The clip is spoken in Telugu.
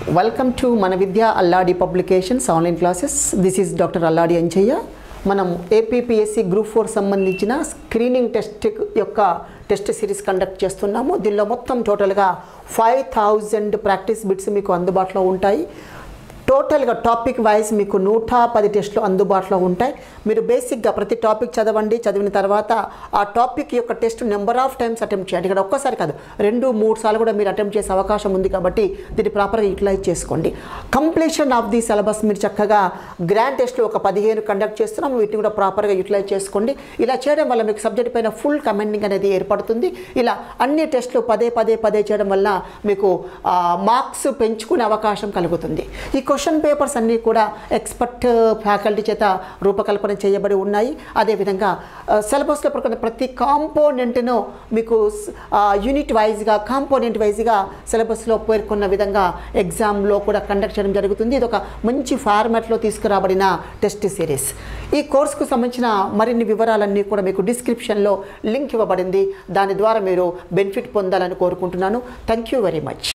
వెల్కమ్ టు మన Vidya Alladi publications online classes this is doctor Alladi Anchaiah మనం ఏపీపీఎస్సి గ్రూప్ ఫోర్ సంబంధించిన స్క్రీనింగ్ టెస్ట్ యొక్క టెస్ట్ సిరీస్ కండక్ట్ చేస్తున్నాము దీనిలో మొత్తం టోటల్గా ఫైవ్ థౌజండ్ ప్రాక్టీస్ బిట్స్ మీకు అందుబాటులో ఉంటాయి టోటల్గా టాపిక్ వైజ్ మీకు నూట పది టెస్టులు అందుబాటులో ఉంటాయి మీరు బేసిక్గా ప్రతి టాపిక్ చదవండి చదివిన తర్వాత ఆ టాపిక్ యొక్క test number of times attempt చేయండి ఇక్కడ ఒక్కసారి కాదు రెండు మూడు సార్లు కూడా మీరు అటెంప్ట్ చేసే అవకాశం ఉంది కాబట్టి దీన్ని ప్రాపర్గా యూటిలైజ్ చేసుకోండి కంప్లీషన్ ఆఫ్ ది సిలబస్ మీరు చక్కగా గ్రాండ్ టెస్ట్లు ఒక పదిహేను కండక్ట్ చేస్తున్నాం వీటిని కూడా ప్రాపర్గా యూటిలైజ్ చేసుకోండి ఇలా చేయడం వల్ల మీకు సబ్జెక్ట్ పైన ఫుల్ కమెండింగ్ అనేది ఏర్పడుతుంది ఇలా అన్ని టెస్టులు పదే పదే పదే చేయడం వల్ల మీకు మార్క్స్ పెంచుకునే అవకాశం కలుగుతుంది ఈ క్వశ్చన్ పేపర్స్ అన్నీ కూడా ఎక్స్పర్ట్ ఫ్యాకల్టీ చేత రూపకల్పన చేయబడి ఉన్నాయి అదేవిధంగా సిలబస్లో ప్రకారం ప్రతి కాంపోనెంట్ను మీకు యూనిట్ వైజ్గా కాంపోనెంట్ వైజ్గా సిలబస్లో పేర్కొన్న విధంగా ఎగ్జామ్లో కూడా కండక్ట్ చేయడం జరుగుతుంది ఇది ఒక మంచి ఫార్మాట్లో తీసుకురాబడిన టెస్ట్ సిరీస్ ఈ కోర్సుకు సంబంధించిన మరిన్ని వివరాలన్నీ కూడా మీకు డిస్క్రిప్షన్లో లింక్ ఇవ్వబడింది దాని ద్వారా మీరు బెనిఫిట్ పొందాలని కోరుకుంటున్నాను థ్యాంక్ యూ వెరీ మచ్